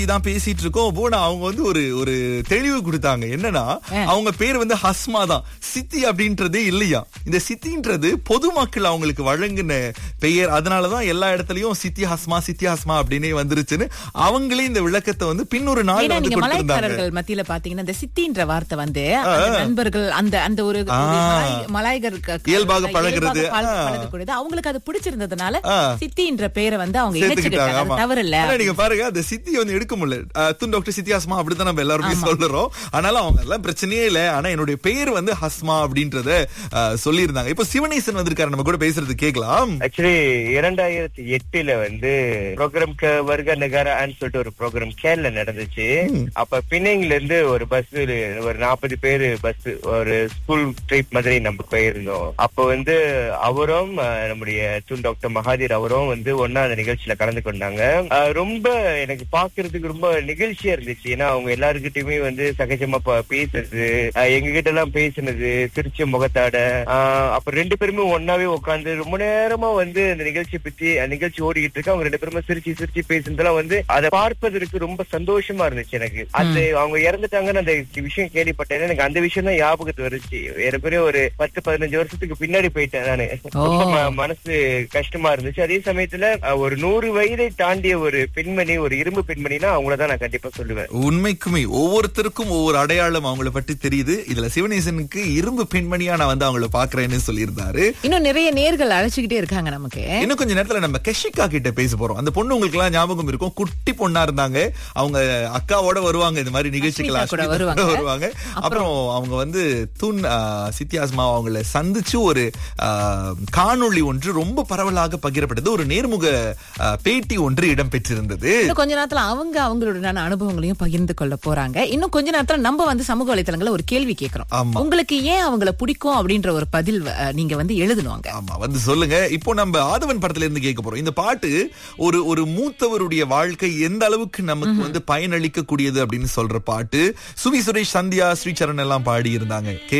தான் பேசிட்டு இருக்கோம் போனா அவங்க வந்து ஒரு ஒரு தெளிவு கொடுத்தாங்க என்னன்னா அவங்க பேர் வந்து ஹஸ்மா தான் சித்தி அப்படின்றதே இல்லையா இந்த சித்தின்றது பொதுமக்கள் அவங்களுக்கு வழங்கின பெயர் அதனாலதான் எல்லா இடத்துலயும் சித்தி ஹஸ்மா சித்தி ஹஸ்மா அப்படின்னே வந்துருச்சுன்னு அவங்களே இந்த விளக்கத்தை வந்து பின்னொரு நாள் ஏன்னா வந்து நீங்க கொடுத்திருந்தாங்க மலாய்க்காரர்கள் மத்தியில பாத்தீங்கன்னா இந்த சித்தின்ற வார்த்தை வந்து அந்த நண்பர்கள் அந்த அந்த ஒரு ஒரு மலாய்- மலாய்கர் க- க- இயல்பாக இயல்பாக பழகுறது. பழ- ஆ. பழகக்கூடியது அவங்களுக்கு அது பிடிச்சிருந்ததுனால ஆ. சித்தின்ற பேரை வந்து அவங்க சேர்த்துக்கிட்டாங்க இணைச்சுக்கிட்டாங்க ஆமா அது தவறு இல்ல ஆனா நீங்க பாருங்க அந்த சித்தி வந்து எடுக்க முடியல அஹ், துன் டாக்டர் சித்தி ஹஸ்மா அப்படிதான் நம்ம எல்லாருமே சொல்றோம் ஆனாலும் அவங்க எல்லாம் பிரச்சனையே இல்ல ஆனா என்னுடைய பேர் வந்து ஹஸ்மா அப்படின்றத அஹ், சொல்லியிருந்தாங்க இப்போ சிவனேசன் வந்திருக்காரு நம்ம கூட பேசுறது கேட்கலாம் ஆக்சுவலி இரண்டாயிரத்தி எட்டுல வந்து ப்ரோக்ராம் வர்க்க நகரான்னு சொல்லிட்டு ஒரு ப்ரோக்ராம் கேரள நடந்துச்சு அப்ப பின்னைங்ல இருந்து ஒரு பஸ் ஒரு நாற்பது பேரு பஸ் ஒரு ஸ்கூல் ட்ரிப் மாதிரி நம்ம போயிருந்தோம் அப்ப வந்து அவரும் அஹ், நம்முடைய தூண் டாக்டர் மகாதீர் அவரும் வந்து ஒன்னா அந்த நிகழ்ச்சியில கலந்து கொண்டாங்க அஹ், ரொம்ப எனக்கு பாக்குறதுக்கு ரொம்ப நிகழ்ச்சியா இருந்துச்சு ஏன்னா அவங்க எல்லாருக்கிட்டயுமே வந்து சகஜமா ப- பேசுறது அஹ், எங்க கிட்ட எல்லாம் பேசுனது சிரிச்ச முகத்தாட ஆஹ் அப்ப ரெண்டு பேருமே ஒன்னாவே உட்காந்து ரொம்ப நேரமா வந்து அந்த நிகழ்ச்சி பத்தி அந்த நிகழ்ச்சி ஓடிக்கிட்டு இருக்கு அவங்க ரெண்டு பேருமே சிரிச்சு சிரிச்சு பேசுனதெல்லாம் வந்து அதை பார்ப்பதற்கு ரொம்ப சந்தோஷமா இருந்துச்சு எனக்கு அது அவங்க இறந்துட்டாங்கன்னு அந்த விஷயம் கேள்விப்பட்டேன் எனக்கு அந்த விஷயம் தான் ஞாபகத்து வருச்சு ஏறக்குறைய ஒரு பத்து பதினஞ்சு வருஷத்துக்கு பின்னாடி போயிட்டேன் நானு ரொம்ப ம- மனசு கஷ்டமா இருந்துச்சு அதே சமயத்துல அஹ், ஒரு நூறு வயதை தாண்டிய ஒரு பெண்மணி ஒரு இரும்பு பெண்மணினா அவங்கள தான் நான் கண்டிப்பா சொல்லுவேன் உண்மைக்குமே ஒவ்வொருத்தருக்கும் ஒவ்வொரு அடையாளம் அவங்கள பற்றி தெரியுது இதுல சிவனேசனுக்கு இரும்பு பெண்மணியா நான் வந்து அவங்கள பாக்குறேன்னு சொல்லியிருந்தாரு இன்னும் நிறைய நேர்கள் அழைச்சுக்கிட்டே இருக்காங்க நமக்கு இன்னும் கொஞ்ச நேரத்துல நம்ம கஷிகா கிட்ட பேச போறோம் அந்த பொண்ணு உங்களுக்கு எல்லாம் ஞாபகம் இருக்கும் குட்டி பொண்ணா இருந்தாங்க அவங்க அக்காவோட வருவாங்க இந்த மாதிரி நிகழ்ச்சிகள் அஸ்மிதா கூட அஸ்மிதா வருவாங்க. கூட வருவாங்க அப்புறம் அவங்க வந்து தூண் சித்தியாஸ்மா அவங்கள சந்திச்சு ஒரு ஆ, காணொளி ஒன்று ரொம்ப பரவலாக பகிரப்பட்டது ஒரு நேர்முக ஆ, பேட்டி ஒன்று இடம்பெற்றிருந்தது இன்னும் கொஞ்ச நேரத்துல அவங்க அவங்களுடைய அனுபவங்களையும் பகிர்ந்து கொள்ள போறாங்க இன்னும் கொஞ்ச நேரத்துல நம்ம வந்து சமூக வலைத்தளங்கள்ல ஒரு கேள்வி கேட்கிறோம் ஆமா. உங்களுக்கு ஏன் அவங்கள பிடிக்கும் அப்படின்ற ஒரு பதில் அஹ், நீங்க வந்து எழுதணுவாங்க ஆமா வந்து சொல்லுங்க இப்போ நம்ம ஆதவன் படத்துல இருந்து கேட்க போறோம் இந்த பாட்டு ஒரு ஒரு மூத்தவருடைய வாழ்க்கை எந்த அளவுக்கு நமக்கு வந்து பயனளிக்க கூடியது அப்படின்னு சொல்ற பாட்டு சுவி சுரேஷ் சந்தியா ஸ்ரீசரண் எல்லாம் பாடி இருந்தாங்க